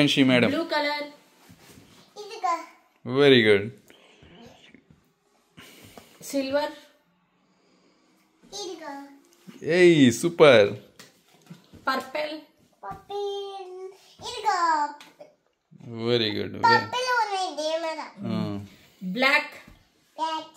She madam blue colour ఇదిగో very good silver ఇదిగో ఏయ్ సూపర్ పర్పుల్ పప్పిల్ ఇదిగో వెరీ గుడ్ పప్పిల్ ఉన్నాయి దేమద బ్లాక్ బ్యాట్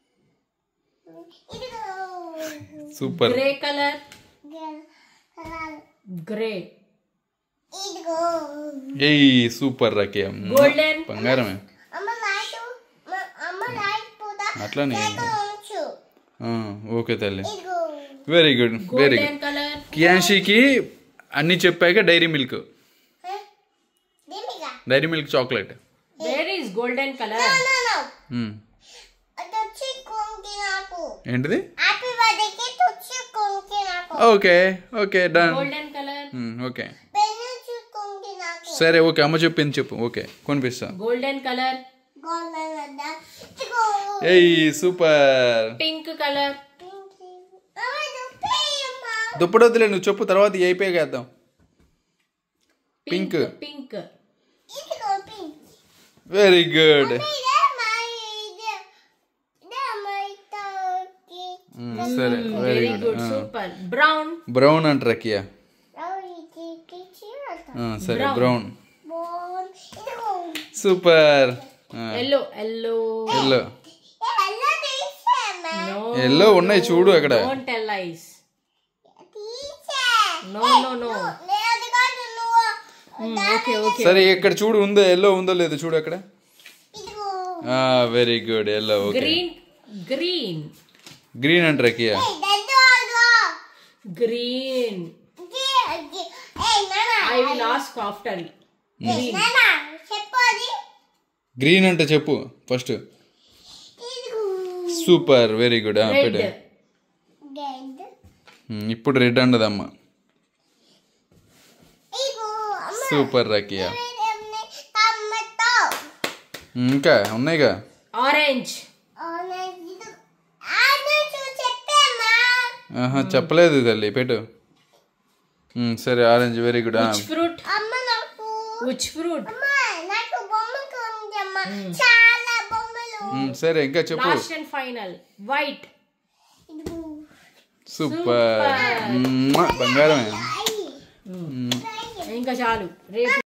ఇదిగో super grey colour colour grey ఇదిగో ఏయ్ సూపర్ రకే గోల్డెన్ బంగారమే అమ్మ లైట్ అమ్మ లైట్ పోదా అట్లానే ఉంచు ఆ, ఓకే తల్లి ఇదిగో very good very good golden colour కియాన్షికి అన్ని చెప్పాక డైరీ మిల్క్ దేమిగా Dairy Milk chocolate where is golden colour no no అది వచ్చి కొంకి నాకు ఏంటిది హ్యాపీ బర్త్డేకి వచ్చి కొంకి నాకు okay okay done golden colour okay pen కొంకి నాకు సరే ఓకే అమ్మ చెప్పింది చెప్పు ఓకే కొనిపిస్తా గోల్డెన్ కలర్ గోల్డెన్ అద్దా ఇదిగో ఏయ్ సూపర్ పింక్ కలర్ పింకి అమ్మ దుప్పేయమ్మా దుప్పటి వద్దులే నువ్వు చెప్పు తర్వాత ఏ అయిపోయాక వేద్దాం పింక్ Pink. పింక్ ఇదిగో పింక్ వెరీ గుడ్ ఇదే మై ఇదే ఇదే మై తాకి సరే very very good good super brown brown అంటారా కియా రౌడి కిచి ఆ, సరే Brown. బ్రౌన్ బోన్ ఇదిగో సూపర్ ఎల్లో ఎల్లో ఎల్లో ఏ అల్ల తీసేమ్మా నో ఎల్లో ఉన్నాయి చూడు అక్కడ డోంట్ టెల్ ఐస్ తీసే నో నో నో నేను అది కాదు నువ్వు ఓకే ఓకే సరే ఇక్కడ చూడు ఉందో ఎల్లో ఉందో లేదో చూడు అక్కడ ఇదిగో very good yellow okay green green green అంటారా కియా ఏయ్ దద్దు ఆగు గ్రీన్ జీ జీ ఏయ్ నాన్న ఐ విల్ ఆస్క్ ఆఫ్టర్ ఏయ్ నాన్న చెప్పు అది గ్రీన్ అంటే చెప్పు ఫస్ట్ ఇదిగో సూపర్ వెరీ గుడ్ రెడ్ పెట్టు డెడ్ ఉమ్, ఇప్పుడు రెడ్ అండదమ్మా ఇదిగో అమ్మ సూపర్ రకియా ఇదేమన్నా టమాటో ఇంకా ఉన్నాయిగా ఆరెంజ్ ఆరెంజ్ ఇదిగో ఆరెంజ్ చెప్పమ్మా ఆహా చెప్పలేదు తల్లి పెట్టు ఉమ్, సరే orange very good which fruit అమ్మ నాకు విచ్ ఫ్రూట్ అమ్మ నాకు బొమ్మ కొందమ్మా చాలా బొమ్మలు సరే ఇంకా చెప్పు లాస్ట్ అండ్ ఫైనల్ వైట్ ఇదిగో సూపర్ బంగారమే అయ్యి ఇంకా చాలు రేపు